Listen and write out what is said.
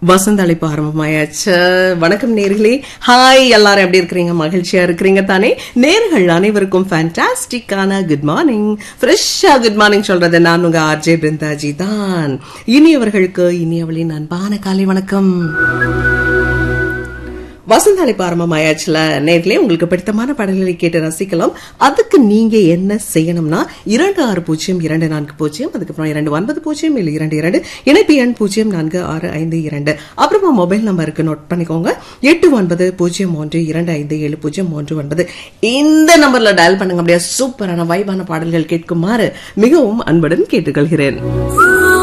வசந்த அழைப்பு ஆரம்பமாயாச்சு வணக்கம் நேர்களே ஹாய் எல்லாரும் எப்படி இருக்கிறீங்க மகிழ்ச்சியா இருக்கிறீங்க தானே நேர்கள் அனைவருக்கும் ஃபேண்டாஸ்டிக்கான குட் மார்னிங் ஃப்ரெஷ்ஷா குட் மார்னிங் சொல்றது நான் உங்க ஆர்ஜே பிருந்தாஜி தான் இனியவர்களுக்கு இனியவளின் அன்பான காலை வணக்கம் வசந்த அழைப்பு ஆரம்பமாயாச்சுல நேர்களே உங்களுக்கு பிடித்தமான பாடல்களை கேட்டு ரசிக்கலாம் அதுக்கு நீங்க என்ன செய்யணும்னா இரண்டு ஆறு பூஜ்ஜியம் இரண்டு நான்கு பூஜ்ஜியம் அதுக்கப்புறம் இரண்டு ஒன்பது பூஜ்ஜியம் இல்லை இரண்டு இரண்டு இணைப்பு எண் பூஜ்ஜியம் நான்கு ஆறு ஐந்து இரண்டு அப்புறமா மொபைல் நம்பருக்கு நோட் பண்ணிக்கோங்க எட்டு ஒன்பது பூஜ்ஜியம் ஒன்று இரண்டு ஐந்து ஏழு பூஜ்ஜியம் ஒன்று ஒன்பது இந்த நம்பர்ல டயல் பண்ணுங்க அப்படியே சூப்பரான வைபான பாடல்கள் கேட்குமாறு மிகவும் அன்புடன் கேட்டுக்கொள்கிறேன்